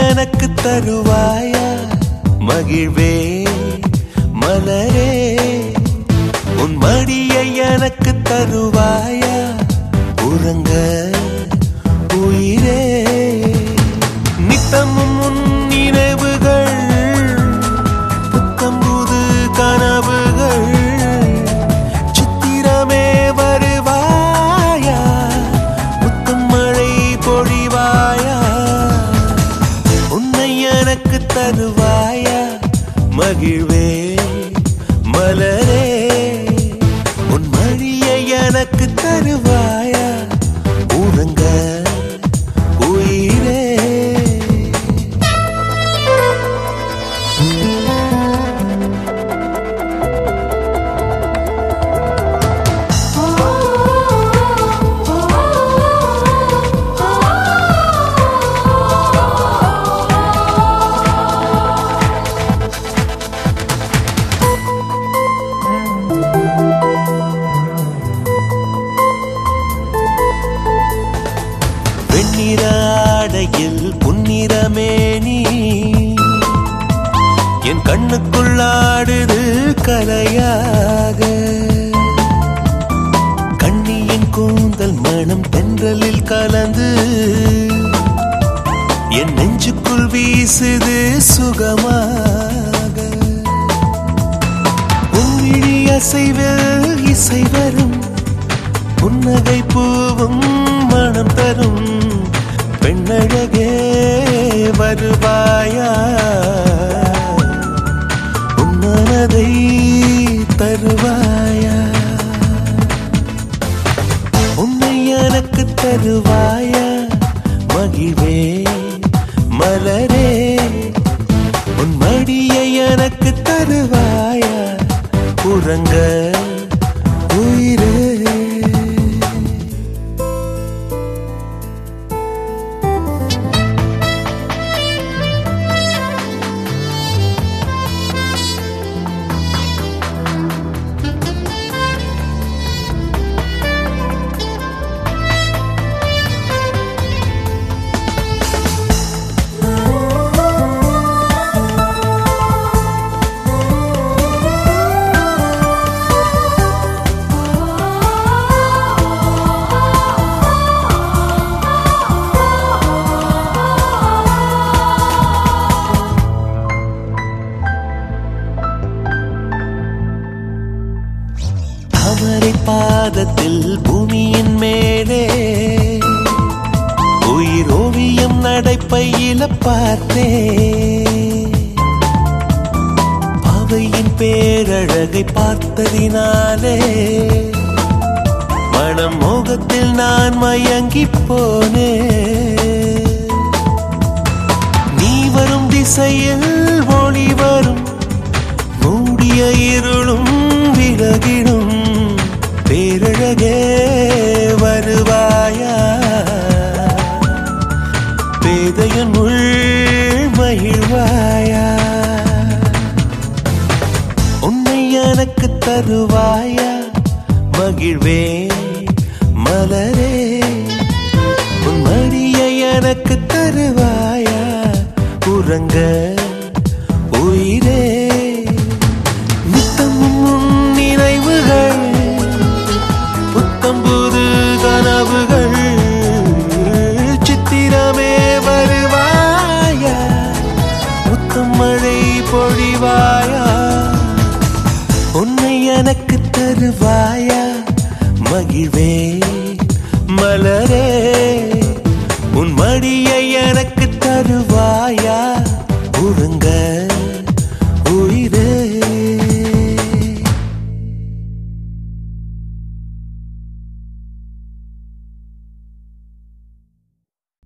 எனக்கு தருவாயா மகிழ்வே மலரே உன் மடியை எனக்கு தருவாயா உறங்க உயிரே நித்தமும் உன் நினைவுகள் புத்தம் புது கனவுகள் சித்திரமே வருவாயா முத்தம் மழை பொழிவாயா உன்னை எனக்கு தருவாயா மகிழ்வே மலரே உன் மழியை எனக்கு தருவாயா உறங்க உயிரே வெண்ணிற ஆடையில் புன்னிறமேனி என் கண்ணுக்குள்ளாடுது கலையாக கண்ணியின் கூந்தல் மனம் தென்றலில் கலந்து என் நெஞ்சுக்குள் வீசுது சுகமாக உன்விழி அசைவில் இசை வரும் புன்னகை பூவும் மனம் தரும் பெண்ணழகே வருவாயா உன் மனதை தருவாயா உன்னை எனக்கு தருவாயா மகிழ்வே மலரே உன் மடியை எனக்கு தருவாயா உறங்க உயிரே தாமரை பாதத்தில் பூமியின் மேலே உயிர் ஓவியம் நடைப்பையில பார்த்தே பாவையின் பேரழகை பார்த்ததினாலே மனம் மோகத்தில் நான் மயங்கி போனே நீ வரும் திசையில் ஒளி வரும் மூடிய இருளும் விலகிடும் பேரழகே வருவாயா பேதையன் உள் மகிழ்வாயா உன்னை எனக்கு தருவாயா மகிழ்வே மலரே உன் மடியை எனக்கு தருவாயா உறங்க உயிரே நித்தமும் உன் நினைவுகள் புத்தம் புது கனவுகள் சித்திரமே வருவாயா முத்தம் மழை பொழிவாயா உன்னை எனக்கு தருவாயா மகிழ்வே மலரே உன் மடியை எனக்கு தருவாயா உறங்க